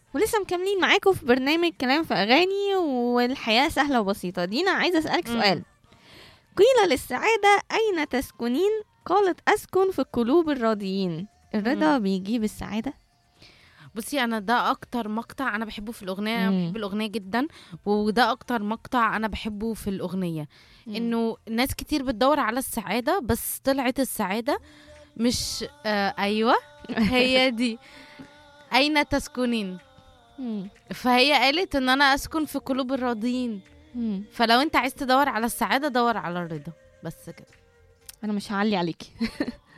ولسه مكملين معاكم في برنامج كلام في اغاني والحياه سهله وبسيطه دينا عايزه اسالك مم. سؤال قيل للسعاده اين تسكنين قالت اسكن في قلوب الراضيين الرضا بيجيب السعاده بصي انا ده اكتر مقطع انا بحبه في الاغنيه انا مم. بحب الاغنيه جدا وده اكتر مقطع انا بحبه في الاغنيه انه ناس كتير بتدور على السعاده بس طلعت السعاده مش آه ايوه هي دي اين تسكنين مم. فهي قالت ان انا اسكن في قلوب الراضيين مم. فلو انت عايز تدور على السعاده دور على الرضا بس كده انا مش هعلي عليكي